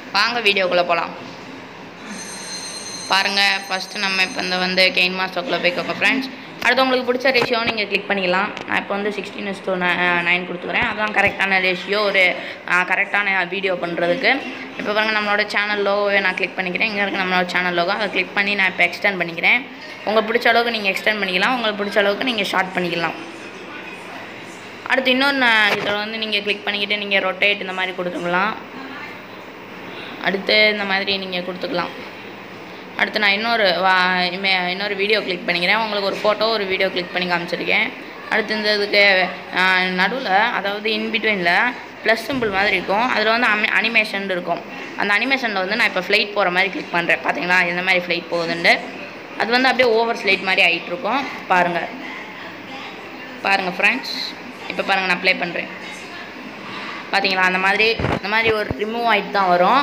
வாங்க வீடியோக்குள்ளே போகலாம் பாருங்கள் ஃபஸ்ட்டு நம்ம இப்போ இந்த வந்து கெயின் மாஸ்டர்க்குள்ளே போய்க்கோங்க ஃப்ரெண்ட்ஸ் அடுத்து உங்களுக்கு பிடிச்ச ரேஷியோ நீங்கள் கிளிக் பண்ணிக்கலாம் நான் இப்போ வந்து சிக்ஸ்டீன் இஸ் டூ நைன் கொடுத்துக்கிறேன் அதுதான் கரெக்டான ரேஷியோ ஒரு கரெக்டான வீடியோ பண்ணுறதுக்கு இப்போ பாருங்கள் நம்மளோட சேனல் லோகோவை நான் கிளிக் பண்ணிக்கிறேன் இங்கே இருக்க நம்மளோட சேனல் லோகோ அதை கிளிக் பண்ணி நான் இப்போ எக்ஸ்டெண்ட் பண்ணிக்கிறேன் உங்களுக்கு பிடிச்ச அளவுக்கு நீங்கள் எக்ஸ்டெண்ட் பண்ணிக்கலாம் உங்களுக்கு பிடிச்ச அளவுக்கு நீங்கள் ஷார்ட் பண்ணிக்கலாம் அடுத்து இன்னொரு நான் இதில் வந்து நீங்கள் கிளிக் பண்ணிக்கிட்டு நீங்கள் ரொட்டேட் இந்த மாதிரி கொடுத்துக்கலாம் அடுத்து இந்த மாதிரி நீங்கள் கொடுத்துக்கலாம் அடுத்து நான் இன்னொரு வா இமே இன்னொரு வீடியோ கிளிக் பண்ணிக்கிறேன் உங்களுக்கு ஒரு ஃபோட்டோ ஒரு வீடியோ கிளிக் பண்ணி காமிச்சிருக்கேன் அடுத்து இந்த இதுக்கு நடுவில் அதாவது இன்பிட்வீனில் ப்ளஸ் சிம்பிள் மாதிரி இருக்கும் அதில் வந்து அமி அனிமேஷன் இருக்கும் அந்த அனிமேஷனில் வந்து நான் இப்போ ஃப்ளைட் போகிற மாதிரி கிளிக் பண்ணுறேன் பார்த்தீங்களா எந்த மாதிரி ஃப்ளைட் போகுதுன்ட்டு அது வந்து அப்படியே ஓவர் ஸ்லைட் மாதிரி ஆகிட்டு இருக்கும் பாருங்கள் பாருங்கள் ஃப்ரெண்ட்ஸ் இப்போ பாருங்கள் நான் ப்ளே பண்ணுறேன் பார்த்தீங்களா அந்த மாதிரி இந்த மாதிரி ஒரு ரிமூவ் ஆகிட்டு தான் வரும்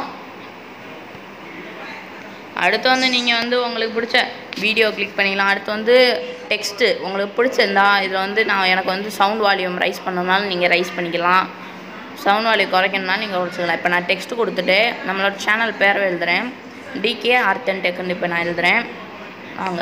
அடுத்து வந்து நீங்கள் வந்து உங்களுக்கு பிடிச்ச வீடியோ கிளிக் பண்ணிக்கலாம் அடுத்து வந்து டெக்ஸ்ட்டு உங்களுக்கு பிடிச்சிருந்தா இதில் வந்து நான் எனக்கு வந்து சவுண்ட் வால்யூம் ரைஸ் பண்ணனாலும் நீங்கள் ரைஸ் பண்ணிக்கலாம் சவுண்ட் வால்யூம் குறைக்கணும்னா நீங்கள் குறைச்சிக்கலாம் இப்போ நான் டெக்ஸ்ட் கொடுத்துட்டு நம்மளோட சேனல் பேரை எழுதுகிறேன் டிகே ஆர்த்தன் டெக்குன்னு இப்போ நான் எழுதுகிறேன் வாங்க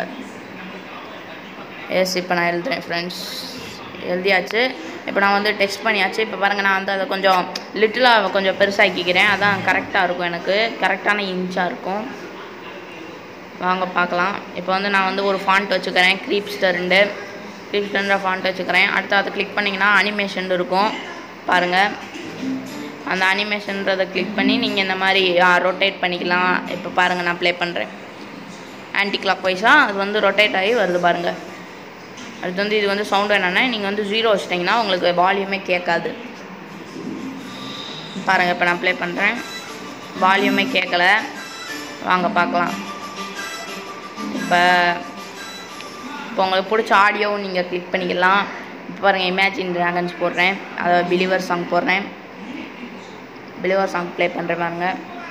எஸ் இப்போ நான் எழுதுகிறேன் ஃப்ரெண்ட்ஸ் எழுதியாச்சு இப்போ நான் வந்து டெக்ஸ்ட் பண்ணியாச்சு இப்போ பாருங்கள் நான் வந்து அதை கொஞ்சம் லிட்டிலாக கொஞ்சம் பெருசாக்கிக்கிறேன் அதான் கரெக்டாக இருக்கும் எனக்கு கரெக்டான இன்ச்சாக இருக்கும் வாங்க பார்க்கலாம் இப்போ வந்து நான் வந்து ஒரு ஃபாண்ட் வச்சுக்கிறேன் க்ரீப்ஸ்டர்ண்டு க்ரீப்ஸ்டர்ன்ற ஃபாண்ட் வச்சுக்கிறேன் அடுத்து அதை கிளிக் பண்ணிங்கன்னா அனிமேஷன் இருக்கும் பாருங்கள் அந்த அனிமேஷன்றதை கிளிக் பண்ணி நீங்கள் இந்த மாதிரி ரொட்டேட் பண்ணிக்கலாம் இப்போ பாருங்கள் நான் ப்ளே பண்ணுறேன் ஆன்டி கிளாக் வைஸாக அது வந்து ரொட்டேட் ஆகி வருது பாருங்கள் அடுத்து வந்து இது வந்து சவுண்ட் என்னென்னா நீங்கள் வந்து ஜீரோ வச்சிட்டிங்கன்னா உங்களுக்கு வால்யூமே கேட்காது பாருங்கள் இப்போ நான் ப்ளே பண்ணுறேன் வால்யூமே கேட்கல வாங்க பார்க்கலாம் இப்போ இப்போ உங்களுக்கு பிடிச்ச ஆடியோவும் நீங்கள் கிளிக் பண்ணிக்கலாம் இப்போ பாருங்கள் இமேஜின் ட்ராகன்ஸ் போடுறேன் அதை பிலிவர் சாங் போடுறேன் பிலிவர் சாங் ப்ளே பண்ணுறேன் பாருங்க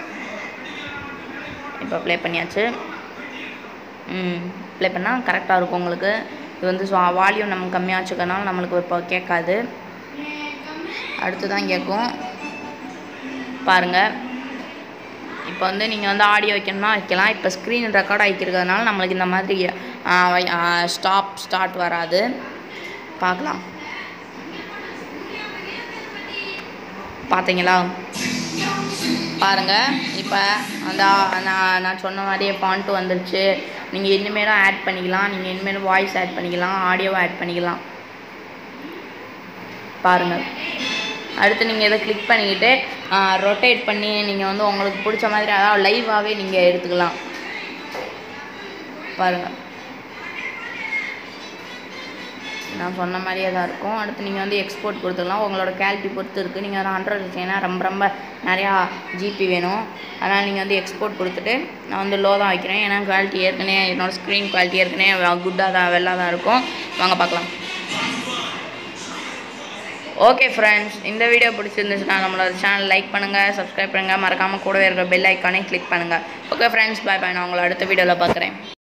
இப்போ ப்ளே பண்ணியாச்சு ம் ப்ளே பண்ணால் கரெக்டாக இருக்கும் உங்களுக்கு இது வந்து வால்யூம் நம்ம கம்மியாக வச்சுக்கனால நம்மளுக்கு இப்போ கேட்காது அடுத்து தான் கேட்கும் பாருங்கள் இப்போ வந்து நீங்கள் வந்து ஆடியோ வைக்கணும்னா வைக்கலாம் இப்போ ஸ்க்ரீன் ரெக்கார்ட் ஆகிக்கிறதுனால நம்மளுக்கு இந்த மாதிரி ஸ்டாப் ஸ்டார்ட் வராது பார்க்கலாம் பார்த்தீங்களா பாருங்கள் இப்போ அந்த நான் நான் சொன்ன மாதிரியே ஃபாண்ட்டு வந்துருச்சு நீங்கள் இனிமேலும் ஆட் பண்ணிக்கலாம் நீங்கள் இனிமேலும் வாய்ஸ் ஆட் பண்ணிக்கலாம் ஆடியோவை ஆட் பண்ணிக்கலாம் பாருங்கள் அடுத்து நீங்கள் இதை கிளிக் பண்ணிக்கிட்டு ரொட்டேட் பண்ணி நீங்கள் வந்து உங்களுக்கு பிடிச்ச மாதிரி அதாவது லைவாகவே நீங்கள் எடுத்துக்கலாம் பாருங்கள் நான் சொன்ன மாதிரியே தான் இருக்கும் அடுத்து நீங்கள் வந்து எக்ஸ்போர்ட் கொடுத்துக்கலாம் உங்களோட குவாலிட்டி பொறுத்து இருக்குது நீங்கள் வந்து ஹண்ட்ரட் வச்சிங்கன்னா ரொம்ப ரொம்ப நிறையா ஜிபி வேணும் அதனால் நீங்கள் வந்து எக்ஸ்போர்ட் கொடுத்துட்டு நான் வந்து லோ தான் வைக்கிறேன் ஏன்னா குவாலிட்டி ஏற்கனவே என்னோடய ஸ்க்ரீன் குவாலிட்டி ஏற்கனவே குட்டாக தான் வெள்ளாக தான் இருக்கும் வாங்க பார்க்கலாம் ஓகே ஃப்ரெண்ட்ஸ் இந்த வீடியோ பிடிச்சிருந்துச்சுன்னா நம்மளோட சேனல் லைக் பண்ணுங்கள் சப்ஸ்கிரைப் பண்ணுங்கள் மறக்காமல் கூடவே இருக்கிற பெல் ஐக்கானே கிளிக் பண்ணுங்கள் ஓகே ஃப்ரெண்ட்ஸ் பாய் பாய் நான் உங்களை அடுத்த வீடியோவில் பார்க்குறேன்